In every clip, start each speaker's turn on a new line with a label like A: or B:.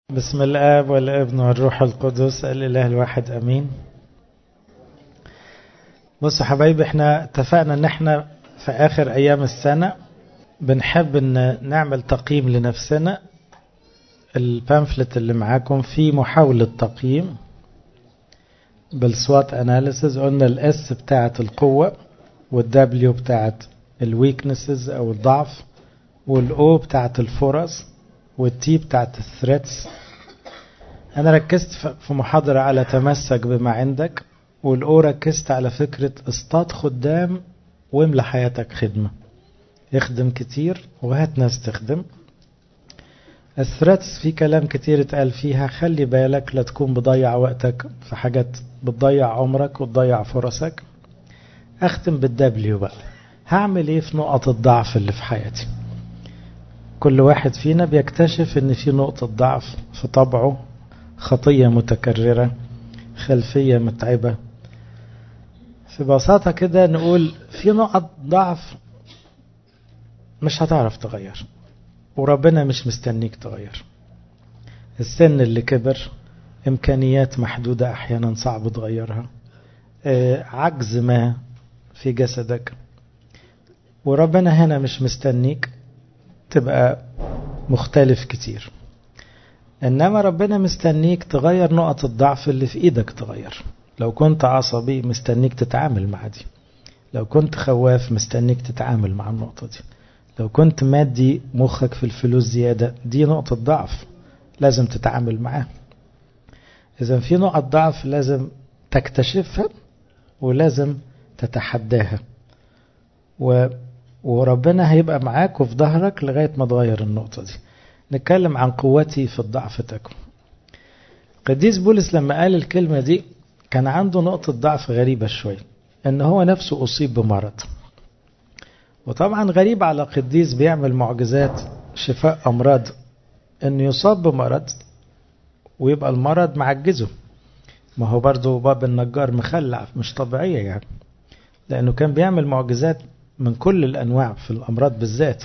A: بسم الآب والابن والروح القدس الإله الواحد أمين بصوا حبايبي احنا اتفقنا ان احنا في آخر أيام السنة بنحب ان نعمل تقييم لنفسنا البامفلت اللي معاكم فيه محاولة تقييم بالسوات اناليسز قلنا الاس بتاعة القوة والدبليو بتاعة الويكنسز او الضعف والاو بتاعة الفرص والتي بتاعت الثريتس انا ركزت في محاضرة على تمسك بما عندك والاو ركزت على فكرة اصطاد خدام واملى حياتك خدمة اخدم كتير وهات ناس تخدم الثريتس في كلام كتير اتقال فيها خلي بالك لا تكون بضيع وقتك في حاجات بتضيع عمرك وتضيع فرصك اختم بالدبليو بقى هعمل ايه في نقط الضعف اللي في حياتي كل واحد فينا بيكتشف ان في نقطة ضعف في طبعه خطية متكررة خلفية متعبة في بساطة كده نقول في نقط ضعف مش هتعرف تغير وربنا مش مستنيك تغير السن اللي كبر امكانيات محدودة احيانا صعب تغيرها عجز ما في جسدك وربنا هنا مش مستنيك تبقى مختلف كتير انما ربنا مستنيك تغير نقط الضعف اللي في ايدك تغير لو كنت عصبي مستنيك تتعامل مع دي لو كنت خواف مستنيك تتعامل مع النقطة دي لو كنت مادي مخك في الفلوس زيادة دي نقطة ضعف لازم تتعامل معاها إذا في نقط ضعف لازم تكتشفها ولازم تتحداها و وربنا هيبقى معاك وفي ظهرك لغاية ما تغير النقطة دي نتكلم عن قوتي في الضعف تكن قديس بولس لما قال الكلمة دي كان عنده نقطة ضعف غريبة شوية ان هو نفسه اصيب بمرض وطبعا غريب على قديس بيعمل معجزات شفاء امراض انه يصاب بمرض ويبقى المرض معجزه ما هو برضه باب النجار مخلع مش طبيعية يعني لانه كان بيعمل معجزات من كل الأنواع في الأمراض بالذات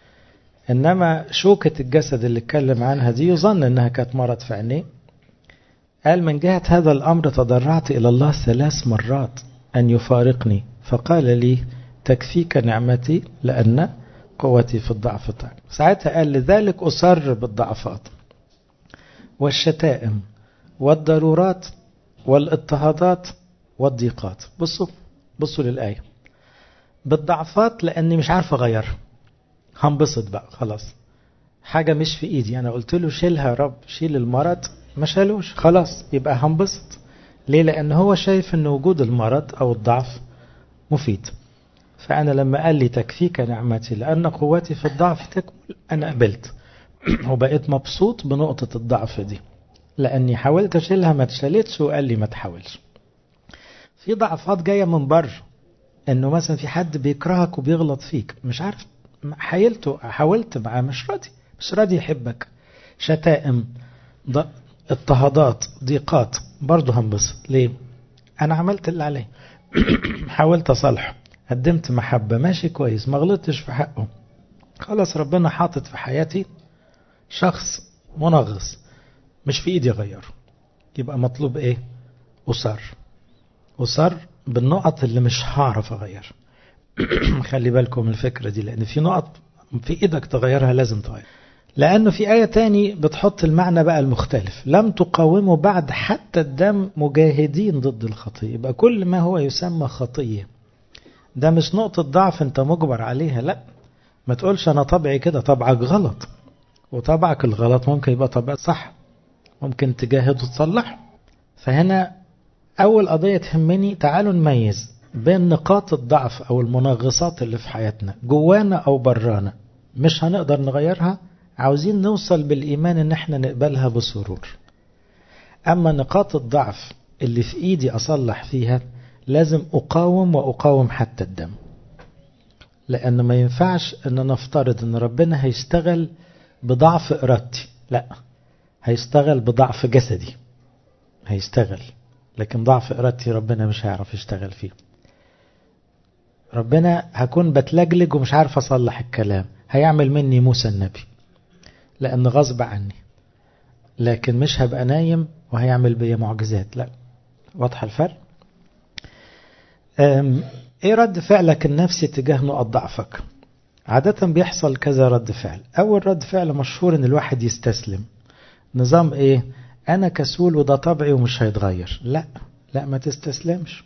A: إنما شوكة الجسد اللي اتكلم عنها دي يظن إنها كانت مرض في عينيه قال من جهة هذا الأمر تضرعت إلى الله ثلاث مرات أن يفارقني فقال لي تكفيك نعمتي لأن قوتي في الضعف طيب ساعتها قال لذلك أصر بالضعفات والشتائم والضرورات والاضطهادات والضيقات بصوا بصوا للآية بالضعفات لاني مش عارف اغيرها هنبسط بقى خلاص حاجه مش في ايدي انا قلت له شيلها يا رب شيل المرض ما شالوش خلاص يبقى هنبسط ليه لان هو شايف ان وجود المرض او الضعف مفيد فانا لما قال لي تكفيك نعمتي لان قوتي في الضعف تكمل انا قبلت وبقيت مبسوط بنقطه الضعف دي لاني حاولت اشيلها ما اتشالتش وقال لي ما تحاولش في ضعفات جايه من بره انه مثلا في حد بيكرهك وبيغلط فيك مش عارف حاولته حاولت معاه مش راضي مش راضي يحبك شتائم اضطهادات ضيقات برضه هنبسط ليه انا عملت اللي عليه حاولت اصالحه قدمت محبه ماشي كويس ما غلطتش في حقه خلاص ربنا حاطط في حياتي شخص منغص مش في ايدي اغيره يبقى مطلوب ايه اصر اصر بالنقط اللي مش هعرف اغير خلي بالكم من الفكرة دي لان في نقط في ايدك تغيرها لازم تغير لانه في آية تاني بتحط المعنى بقى المختلف لم تقاوموا بعد حتى الدم مجاهدين ضد الخطية يبقى كل ما هو يسمى خطية ده مش نقطة ضعف انت مجبر عليها لا ما تقولش انا طبعي كده طبعك غلط وطبعك الغلط ممكن يبقى طبعك صح ممكن تجاهد وتصلح فهنا أول قضية تهمني تعالوا نميز بين نقاط الضعف أو المنغصات اللي في حياتنا جوانا أو برانا مش هنقدر نغيرها عاوزين نوصل بالإيمان إن احنا نقبلها بسرور أما نقاط الضعف اللي في إيدي أصلح فيها لازم أقاوم وأقاوم حتى الدم لأن ما ينفعش أن نفترض أن ربنا هيشتغل بضعف إرادتي لا هيشتغل بضعف جسدي هيشتغل لكن ضعف إرادتي ربنا مش هيعرف يشتغل فيه ربنا هكون بتلجلج ومش عارف أصلح الكلام هيعمل مني موسى النبي لأن غصب عني لكن مش هبقى نايم وهيعمل بيا معجزات لا واضح الفرق ايه رد فعلك النفسي تجاه نقط ضعفك عادة بيحصل كذا رد فعل اول رد فعل مشهور ان الواحد يستسلم نظام ايه انا كسول وده طبعي ومش هيتغير لا لا ما تستسلمش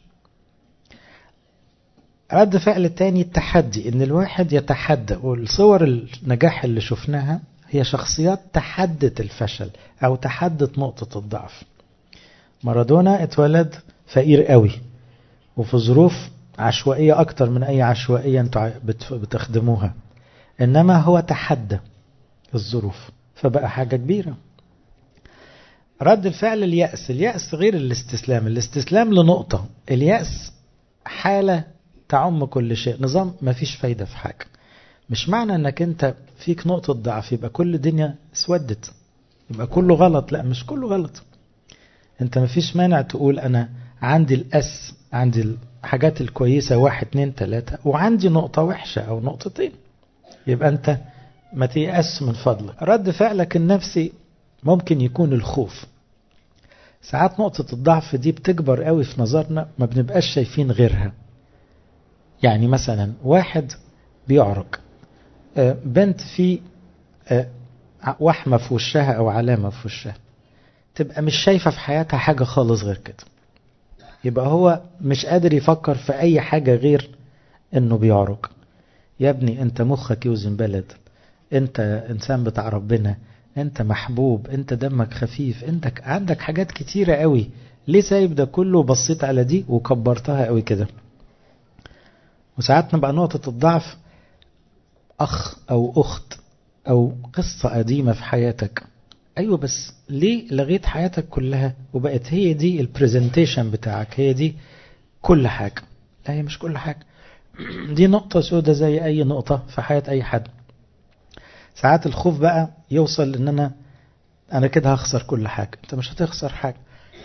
A: رد فعل تاني التحدي ان الواحد يتحدى والصور النجاح اللي شفناها هي شخصيات تحدت الفشل او تحدت نقطة الضعف مارادونا اتولد فقير قوي وفي ظروف عشوائية اكتر من اي عشوائية انتوا بتخدموها انما هو تحدى الظروف فبقى حاجة كبيرة رد الفعل اليأس اليأس غير الاستسلام الاستسلام لنقطة اليأس حالة تعم كل شيء نظام ما فيش فايدة في حاجة مش معنى انك انت فيك نقطة ضعف يبقى كل الدنيا اسودت يبقى كله غلط لا مش كله غلط انت ما فيش مانع تقول انا عندي الاس عندي الحاجات الكويسة واحد اتنين تلاتة وعندي نقطة وحشة او نقطتين يبقى انت ما تيأس من فضلك رد فعلك النفسي ممكن يكون الخوف ساعات نقطة الضعف دي بتكبر قوي في نظرنا ما بنبقاش شايفين غيرها يعني مثلا واحد بيعرج بنت في وحمة في وشها أو علامة في وشها تبقى مش شايفة في حياتها حاجة خالص غير كده يبقى هو مش قادر يفكر في أي حاجة غير إنه بيعرج يا ابني أنت مخك يوزن بلد أنت إنسان بتاع ربنا أنت محبوب أنت دمك خفيف أنت عندك حاجات كتيرة قوي ليه سايب ده كله وبصيت على دي وكبرتها قوي كده وساعات نبقى نقطة الضعف أخ أو أخت أو قصة قديمة في حياتك أيوة بس ليه لغيت حياتك كلها وبقت هي دي البرزنتيشن بتاعك هي دي كل حاجة لا هي مش كل حاجة دي نقطة سودة زي أي نقطة في حياة أي حد ساعات الخوف بقى يوصل إن أنا أنا كده هخسر كل حاجة أنت مش هتخسر حاجة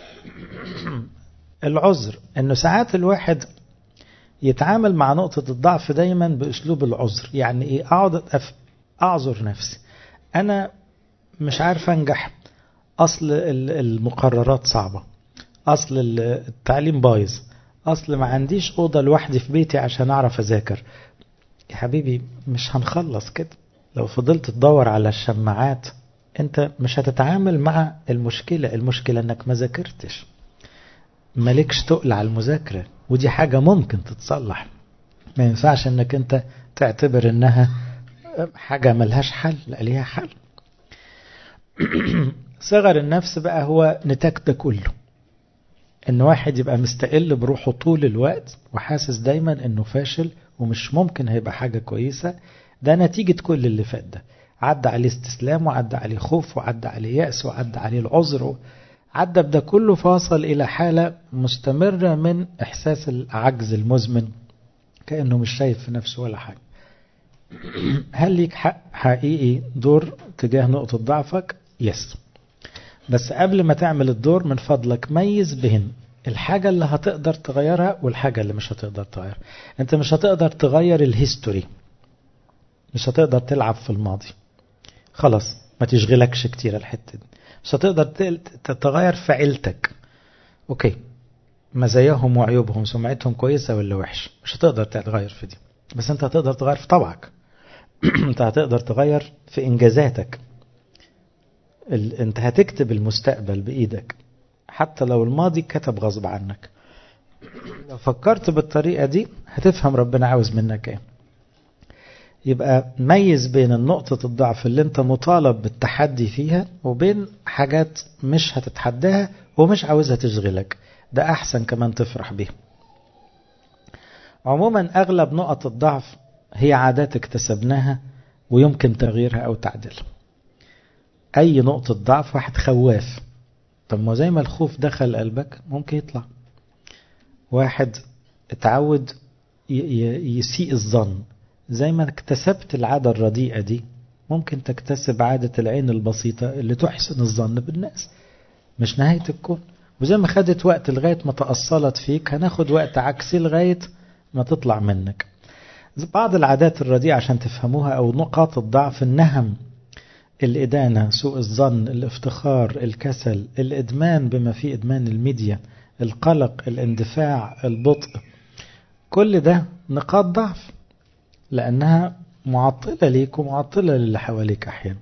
A: العذر إنه ساعات الواحد يتعامل مع نقطة الضعف دايما بأسلوب العذر يعني إيه أقعد أعذر نفسي أنا مش عارف أنجح أصل المقررات صعبة أصل التعليم بايظ أصل ما عنديش أوضة لوحدي في بيتي عشان أعرف أذاكر يا حبيبي مش هنخلص كده لو فضلت تدور على الشماعات أنت مش هتتعامل مع المشكلة المشكلة أنك ما ذاكرتش مالكش تقل على المذاكرة ودي حاجة ممكن تتصلح ما ينفعش انك انت تعتبر انها حاجة ملهاش حل لا ليها حل صغر النفس بقى هو نتاج ده كله ان واحد يبقى مستقل بروحه طول الوقت وحاسس دايما انه فاشل ومش ممكن هيبقى حاجة كويسة ده نتيجة كل اللي فات ده عدى عليه استسلام وعدى عليه خوف وعدى عليه يأس وعدى عليه العذر عدى بده كله فاصل إلى حالة مستمرة من إحساس العجز المزمن كأنه مش شايف في نفسه ولا حاجة هل ليك حق حقيقي دور تجاه نقطة ضعفك؟ يس بس قبل ما تعمل الدور من فضلك ميز بين الحاجة اللي هتقدر تغيرها والحاجة اللي مش هتقدر تغيرها انت مش هتقدر تغير الهيستوري مش هتقدر تلعب في الماضي خلاص ما تشغلكش كتير الحتة دي مش هتقدر تتغير في عيلتك اوكي مزاياهم وعيوبهم سمعتهم كويسة ولا وحش مش هتقدر تتغير في دي بس انت هتقدر تغير في طبعك انت هتقدر تغير في انجازاتك ال... انت هتكتب المستقبل بايدك حتى لو الماضي كتب غصب عنك لو فكرت بالطريقة دي هتفهم ربنا عاوز منك ايه يبقى ميز بين النقطة الضعف اللي انت مطالب بالتحدي فيها وبين حاجات مش هتتحداها ومش عاوزها تشغلك ده احسن كمان تفرح بيها عموما اغلب نقط الضعف هي عادات اكتسبناها ويمكن تغييرها او تعديلها اي نقطة ضعف واحد خواف طب ما زي ما الخوف دخل قلبك ممكن يطلع واحد اتعود يسيء الظن زي ما اكتسبت العادة الرديئة دي ممكن تكتسب عادة العين البسيطة اللي تحسن الظن بالناس مش نهاية الكون وزي ما خدت وقت لغاية ما تأصلت فيك هناخد وقت عكسي لغاية ما تطلع منك بعض العادات الرديئة عشان تفهموها أو نقاط الضعف النهم الإدانة سوء الظن الافتخار الكسل الإدمان بما فيه إدمان الميديا القلق الاندفاع البطء كل ده نقاط ضعف لأنها معطلة ليك ومعطلة للي حواليك أحيانا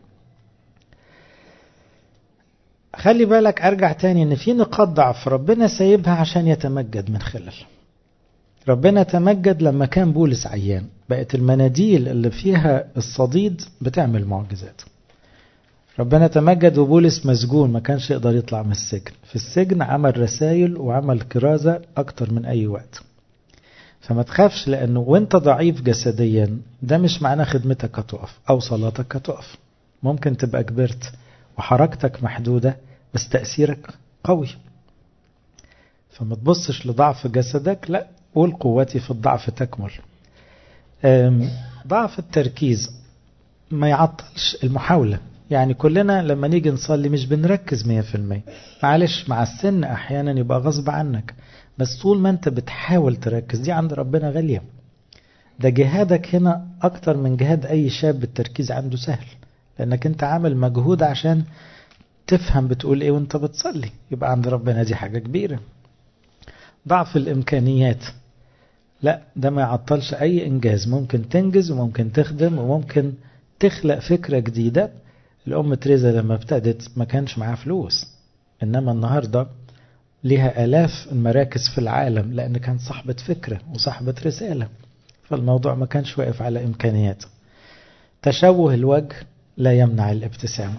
A: خلي بالك أرجع تاني إن في نقاط ضعف ربنا سايبها عشان يتمجد من خلال ربنا تمجد لما كان بولس عيان بقت المناديل اللي فيها الصديد بتعمل معجزات ربنا تمجد وبولس مسجون ما كانش يقدر يطلع من السجن في السجن عمل رسائل وعمل كرازة أكتر من أي وقت فما تخافش لأنه وانت ضعيف جسديا ده مش معناه خدمتك هتقف أو صلاتك هتقف ممكن تبقى كبرت وحركتك محدودة بس تأثيرك قوي فما تبصش لضعف جسدك لا قول قوتي في الضعف تكمل ضعف التركيز ما يعطلش المحاولة يعني كلنا لما نيجي نصلي مش بنركز مية في المية معلش مع السن أحيانا يبقى غصب عنك بس طول ما انت بتحاول تركز دي عند ربنا غالية ده جهادك هنا أكتر من جهاد أي شاب التركيز عنده سهل لأنك انت عامل مجهود عشان تفهم بتقول ايه وانت بتصلي يبقى عند ربنا دي حاجة كبيرة ضعف الإمكانيات لا ده ما يعطلش أي إنجاز ممكن تنجز وممكن تخدم وممكن تخلق فكرة جديدة الأم تريزا لما ابتدت ما كانش معاها فلوس إنما النهاردة ليها آلاف المراكز في العالم لأن كانت صاحبة فكرة وصاحبة رسالة فالموضوع ما كانش واقف على إمكانيات تشوه الوجه لا يمنع الابتسامة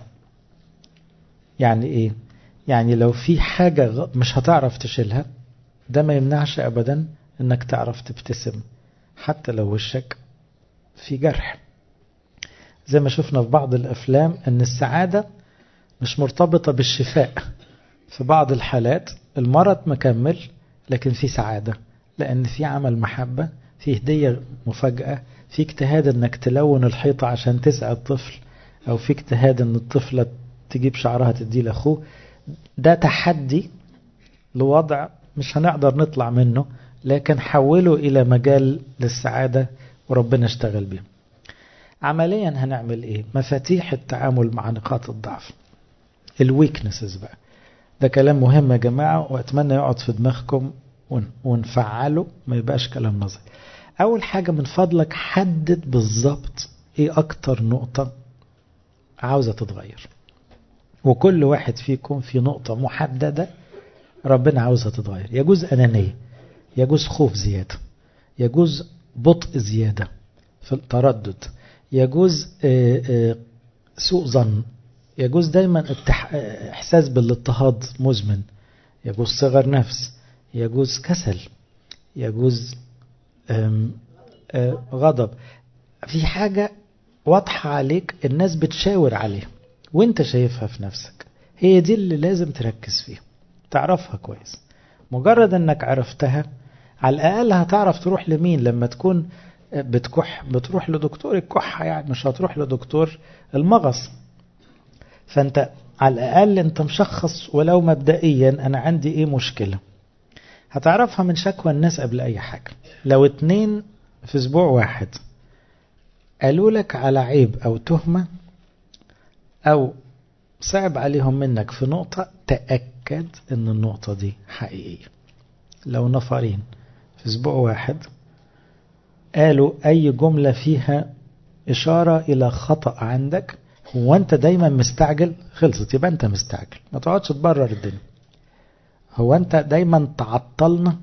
A: يعني إيه؟ يعني لو في حاجة مش هتعرف تشيلها ده ما يمنعش أبدا إنك تعرف تبتسم حتى لو وشك في جرح زي ما شفنا في بعض الأفلام أن السعادة مش مرتبطة بالشفاء في بعض الحالات المرض مكمل لكن في سعادة لأن في عمل محبة في هدية مفاجأة في اجتهاد أنك تلون الحيطة عشان تسعد طفل أو في اجتهاد أن الطفلة تجيب شعرها تديه لأخوه ده تحدي لوضع مش هنقدر نطلع منه لكن حوله إلى مجال للسعادة وربنا اشتغل بيه عمليا هنعمل ايه مفاتيح التعامل مع نقاط الضعف الويكنسز بقى ده كلام مهم يا جماعة واتمنى يقعد في دماغكم ونفعله ما يبقاش كلام نظري اول حاجة من فضلك حدد بالظبط ايه اكتر نقطة عاوزة تتغير وكل واحد فيكم في نقطة محددة ربنا عاوزها تتغير يجوز أنانية يجوز خوف زيادة يجوز بطء زيادة في التردد يجوز سوء ظن يجوز دايما احساس بالاضطهاد مزمن يجوز صغر نفس يجوز كسل يجوز غضب في حاجة واضحة عليك الناس بتشاور عليها وانت شايفها في نفسك هي دي اللي لازم تركز فيها تعرفها كويس مجرد انك عرفتها على الاقل هتعرف تروح لمين لما تكون بتكح بتروح لدكتور الكحة يعني مش هتروح لدكتور المغص فانت على الاقل انت مشخص ولو مبدئيا انا عندي ايه مشكلة هتعرفها من شكوى الناس قبل اي حاجة لو اتنين في اسبوع واحد قالوا لك على عيب او تهمة او صعب عليهم منك في نقطة تأكد ان النقطة دي حقيقية لو نفرين في اسبوع واحد قالوا أي جملة فيها إشارة إلى خطأ عندك هو أنت دايما مستعجل خلصت يبقى أنت مستعجل ما تقعدش تبرر الدنيا هو أنت دايما تعطلنا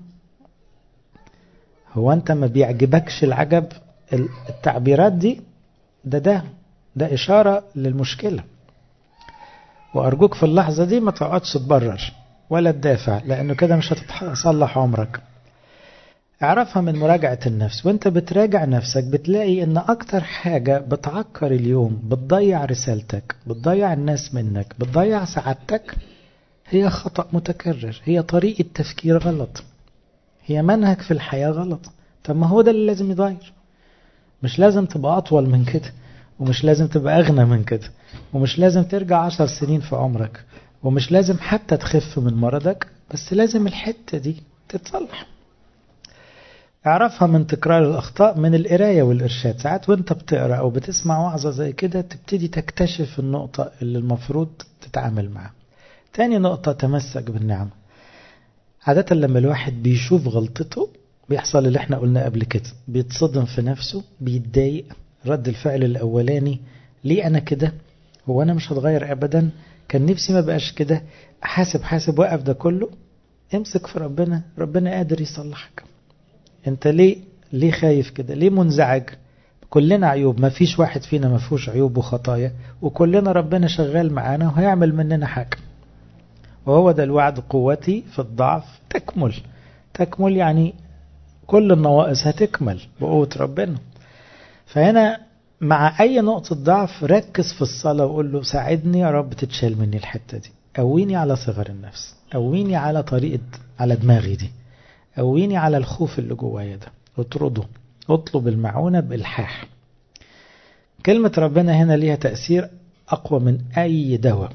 A: هو أنت ما بيعجبكش العجب التعبيرات دي ده ده ده إشارة للمشكلة وأرجوك في اللحظة دي ما تقعدش تبرر ولا تدافع لأنه كده مش هتتصلح عمرك اعرفها من مراجعة النفس وانت بتراجع نفسك بتلاقي ان اكتر حاجة بتعكر اليوم بتضيع رسالتك بتضيع الناس منك بتضيع سعادتك هي خطأ متكرر هي طريقة تفكير غلط هي منهج في الحياة غلط طب ما هو ده اللي لازم يتغير مش لازم تبقى أطول من كده ومش لازم تبقى أغنى من كده ومش لازم ترجع عشر سنين في عمرك ومش لازم حتى تخف من مرضك بس لازم الحتة دي تتصلح اعرفها من تكرار الأخطاء من القراية والإرشاد ساعات وانت بتقرأ أو بتسمع وعظة زي كده تبتدي تكتشف النقطة اللي المفروض تتعامل معها تاني نقطة تمسك بالنعمة عادة لما الواحد بيشوف غلطته بيحصل اللي احنا قلنا قبل كده بيتصدم في نفسه بيتضايق رد الفعل الأولاني ليه أنا كده هو أنا مش هتغير أبدا كان نفسي ما بقاش كده حاسب حاسب وقف ده كله امسك في ربنا ربنا قادر يصلحك انت ليه ليه خايف كده ليه منزعج كلنا عيوب ما فيش واحد فينا ما فيهوش عيوب وخطايا وكلنا ربنا شغال معانا وهيعمل مننا حاجة وهو ده الوعد قوتي في الضعف تكمل تكمل يعني كل النواقص هتكمل بقوة ربنا فهنا مع أي نقطة ضعف ركز في الصلاة وقول له ساعدني يا رب تتشال مني الحتة دي قويني على صغر النفس قويني على طريقة على دماغي دي قويني على الخوف اللي جوايا ده اطرده اطلب المعونة بإلحاح كلمة ربنا هنا ليها تأثير أقوى من أي دواء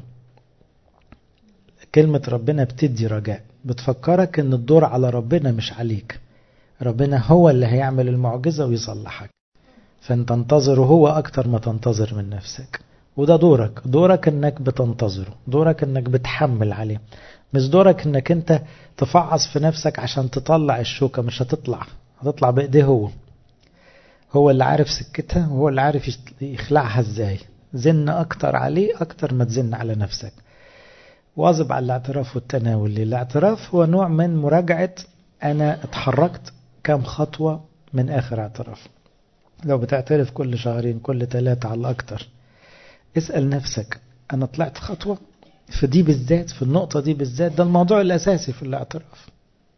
A: كلمة ربنا بتدي رجاء بتفكرك ان الدور على ربنا مش عليك ربنا هو اللي هيعمل المعجزة ويصلحك فانت انتظره هو اكتر ما تنتظر من نفسك وده دورك دورك انك بتنتظره دورك انك بتحمل عليه مش دورك انك انت تفعص في نفسك عشان تطلع الشوكة مش هتطلع هتطلع بايديه هو هو اللي عارف سكتها وهو اللي عارف يخلعها ازاي زن اكتر عليه اكتر ما تزن على نفسك واظب على الاعتراف والتناول الاعتراف هو نوع من مراجعة انا اتحركت كم خطوة من اخر اعتراف لو بتعترف كل شهرين كل ثلاثة على الاكتر اسأل نفسك انا طلعت خطوة في دي بالذات في النقطة دي بالذات ده الموضوع الاساسي في الاعتراف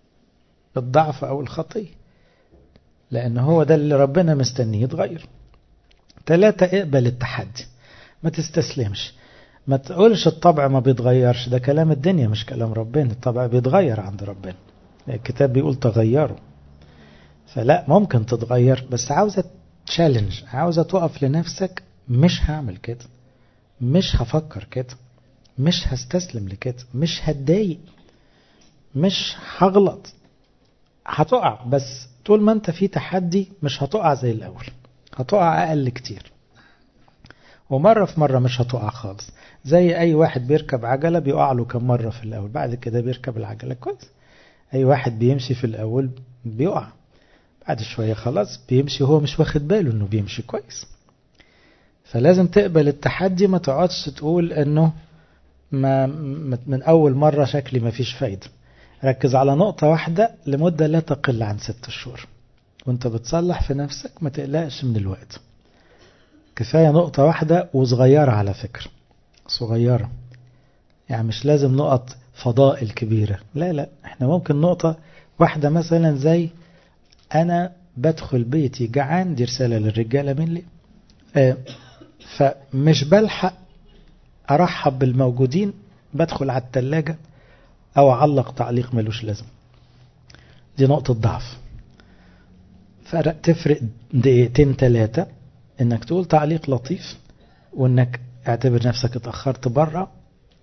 A: الضعف او الخطية لان هو ده اللي ربنا مستنيه يتغير ثلاثة اقبل التحدي ما تستسلمش ما تقولش الطبع ما بيتغيرش ده كلام الدنيا مش كلام ربنا الطبع بيتغير عند ربنا الكتاب بيقول تغيروا فلا ممكن تتغير بس عاوزة تشالنج عاوزة تقف لنفسك مش هعمل كده مش هفكر كده مش هستسلم لكده مش هتضايق مش هغلط هتقع بس طول ما انت في تحدي مش هتقع زي الاول هتقع اقل كتير ومرة في مرة مش هتقع خالص زي أي واحد بيركب عجلة بيقع له كم مرة في الأول بعد كده بيركب العجلة كويس أي واحد بيمشي في الأول بيقع بعد شوية خلاص بيمشي هو مش واخد باله إنه بيمشي كويس فلازم تقبل التحدي ما تقعدش تقول إنه ما من أول مرة شكلي ما فيش فايدة ركز على نقطة واحدة لمدة لا تقل عن ست شهور وانت بتصلح في نفسك ما تقلقش من الوقت كفاية نقطة واحدة وصغيرة على فكرة صغيرة يعني مش لازم نقط فضائل كبيرة لا لا احنا ممكن نقطة واحدة مثلا زي انا بدخل بيتي جعان دي رسالة للرجالة من لي اه فمش بلحق ارحب بالموجودين بدخل على التلاجة او اعلق تعليق ملوش لازم دي نقطة ضعف فرق تفرق دقيقتين ثلاثة انك تقول تعليق لطيف وانك اعتبر نفسك اتأخرت بره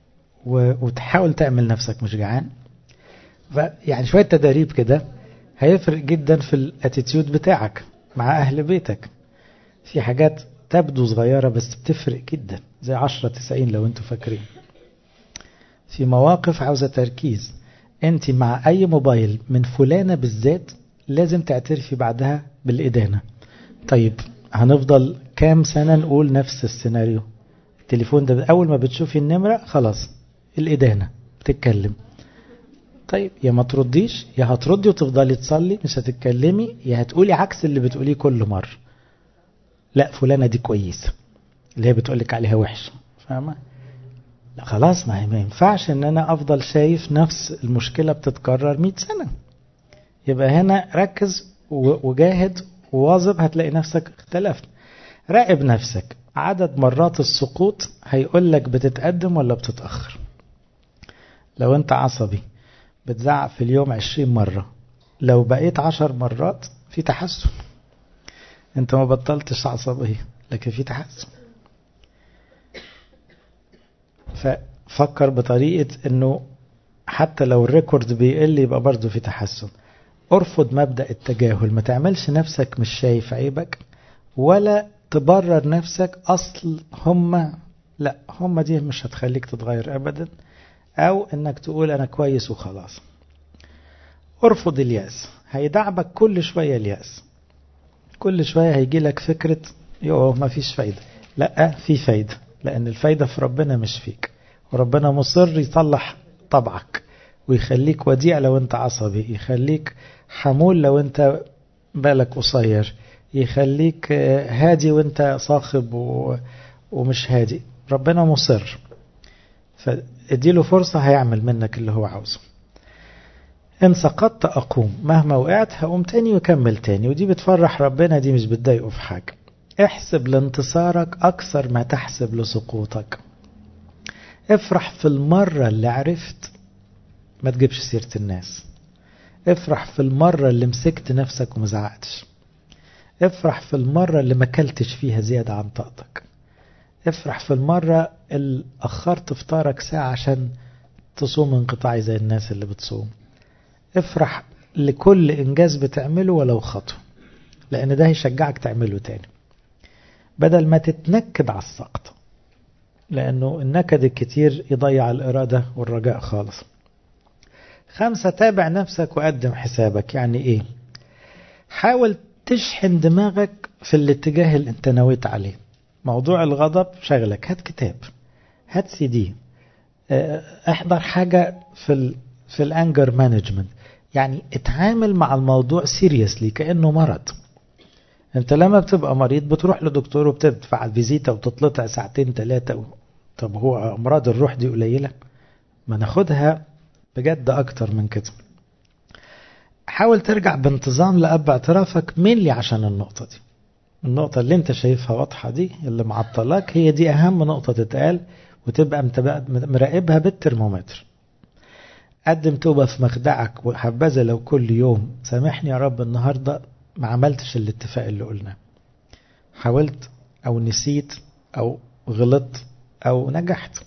A: وتحاول تعمل نفسك مش جعان يعني شوية تدريب كده هيفرق جدا في الاتيتيود بتاعك مع اهل بيتك في حاجات تبدو صغيرة بس بتفرق جدا زي عشرة تسعين لو انتوا فاكرين في مواقف عاوزة تركيز انت مع اي موبايل من فلانة بالذات لازم تعترفي بعدها بالإدانة طيب هنفضل كام سنة نقول نفس السيناريو التليفون ده أول ما بتشوفي النمرة خلاص الإدانة بتتكلم طيب يا ما ترديش يا هتردي وتفضلي تصلي مش هتتكلمي يا هتقولي عكس اللي بتقوليه كل مرة لا فلانة دي كويسة اللي هي بتقولك عليها وحشة فاهمة لا خلاص ما, ما ينفعش ان انا افضل شايف نفس المشكلة بتتكرر 100 سنة يبقى هنا ركز وجاهد وواظب هتلاقي نفسك اختلفت راقب نفسك عدد مرات السقوط هيقول لك بتتقدم ولا بتتأخر لو انت عصبي بتزعق في اليوم عشرين مرة لو بقيت عشر مرات في تحسن انت ما بطلتش عصبية لكن في تحسن ففكر بطريقة انه حتى لو الريكورد بيقل يبقى برضه في تحسن ارفض مبدأ التجاهل ما تعملش نفسك مش شايف عيبك ولا تبرر نفسك أصل هم لا هم دي مش هتخليك تتغير أبدا أو إنك تقول أنا كويس وخلاص ارفض اليأس هيدعبك كل شوية اليأس كل شوية هيجي لك فكرة يوه ما فيش فايدة لا في فايدة لأن الفايدة في ربنا مش فيك وربنا مصر يصلح طبعك ويخليك وديع لو انت عصبي يخليك حمول لو انت بالك قصير يخليك هادي وانت صاخب و... ومش هادي ربنا مصر فاديله فرصة هيعمل منك اللي هو عاوزه إن سقطت أقوم مهما وقعت هقوم تاني وكمل تاني ودي بتفرح ربنا دي مش بتضايقه في حاجة احسب لانتصارك أكثر ما تحسب لسقوطك افرح في المرة اللي عرفت ما تجيبش سيرة الناس افرح في المرة اللي مسكت نفسك ومزعقتش افرح في المرة اللي ما كلتش فيها زيادة عن طاقتك افرح في المرة اللي أخرت فطارك ساعة عشان تصوم انقطاعي زي الناس اللي بتصوم افرح لكل إنجاز بتعمله ولو خطوة لأن ده هيشجعك تعمله تاني بدل ما تتنكد على السقط لأنه النكد الكتير يضيع الإرادة والرجاء خالص خمسة تابع نفسك وقدم حسابك يعني إيه حاول تشحن دماغك في الاتجاه اللي انت نويت عليه موضوع الغضب شغلك هات كتاب هات سي دي احضر حاجة في ال في الانجر مانجمنت يعني اتعامل مع الموضوع سيريسلي كأنه مرض انت لما بتبقى مريض بتروح لدكتور وبتدفع الفيزيتا وتطلع ساعتين ثلاثة و... طب هو امراض الروح دي قليلة ما ناخدها بجد اكتر من كده حاول ترجع بانتظام لأب اعترافك مين عشان النقطة دي النقطة اللي انت شايفها واضحة دي اللي معطلاك هي دي اهم نقطة تتقال وتبقى مراقبها بالترمومتر قدم توبة في مخدعك وحبذا لو كل يوم سامحني يا رب النهاردة ما عملتش الاتفاق اللي قلناه حاولت او نسيت او غلطت او نجحت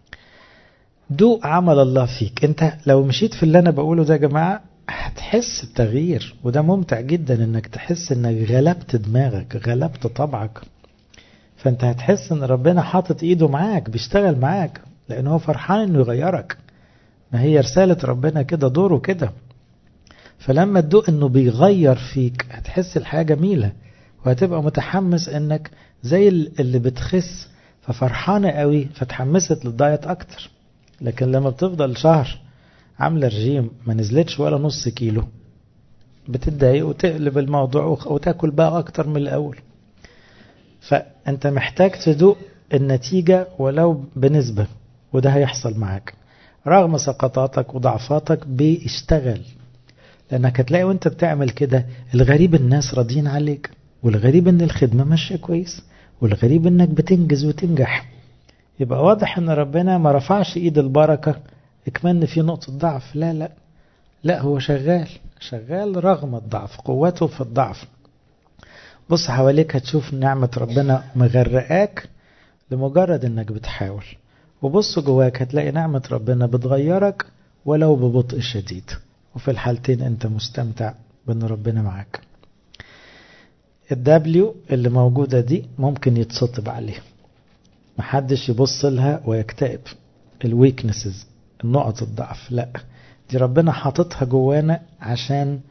A: دوق عمل الله فيك انت لو مشيت في اللي انا بقوله ده يا جماعة هتحس بتغيير وده ممتع جدا انك تحس انك غلبت دماغك غلبت طبعك فانت هتحس ان ربنا حاطط ايده معاك بيشتغل معاك لان هو فرحان انه يغيرك ما هي رسالة ربنا كده دوره كده فلما تدوق انه بيغير فيك هتحس الحياة جميلة وهتبقى متحمس انك زي اللي بتخس ففرحانة قوي فتحمست للدايت اكتر لكن لما بتفضل شهر عاملة رجيم ما نزلتش ولا نص كيلو بتتضايق وتقلب الموضوع وتاكل بقى اكتر من الاول فانت محتاج تدوق النتيجة ولو بنسبة وده هيحصل معاك رغم سقطاتك وضعفاتك بيشتغل لانك هتلاقي وانت بتعمل كده الغريب الناس راضيين عليك والغريب ان الخدمة ماشية كويس والغريب انك بتنجز وتنجح يبقى واضح ان ربنا ما رفعش ايد البركة اكمن في نقطة ضعف لا لا لا هو شغال شغال رغم الضعف قوته في الضعف بص حواليك هتشوف نعمة ربنا مغرقاك لمجرد انك بتحاول وبص جواك هتلاقي نعمة ربنا بتغيرك ولو ببطء شديد وفي الحالتين انت مستمتع بان ربنا معاك الدبليو اللي موجودة دي ممكن يتسطب عليها محدش يبص لها ويكتئب الويكنسز النقط الضعف لا دي ربنا حاططها جوانا عشان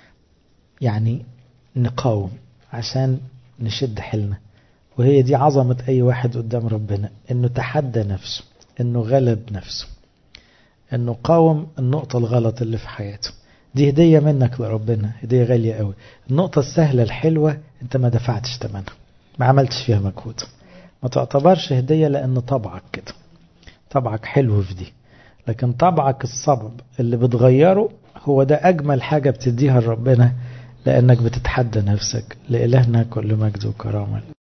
A: يعني نقاوم عشان نشد حيلنا وهي دي عظمة أي واحد قدام ربنا إنه تحدى نفسه إنه غلب نفسه إنه قاوم النقطة الغلط اللي في حياته دي هدية منك لربنا هدية غالية قوي النقطة السهلة الحلوة أنت ما دفعتش ثمنها ما عملتش فيها مجهود ما تعتبرش هدية لأن طبعك كده طبعك حلو في دي لكن طبعك الصعب اللي بتغيره هو ده أجمل حاجة بتديها لربنا لأنك بتتحدى نفسك لإلهنا كل مجد وكرامة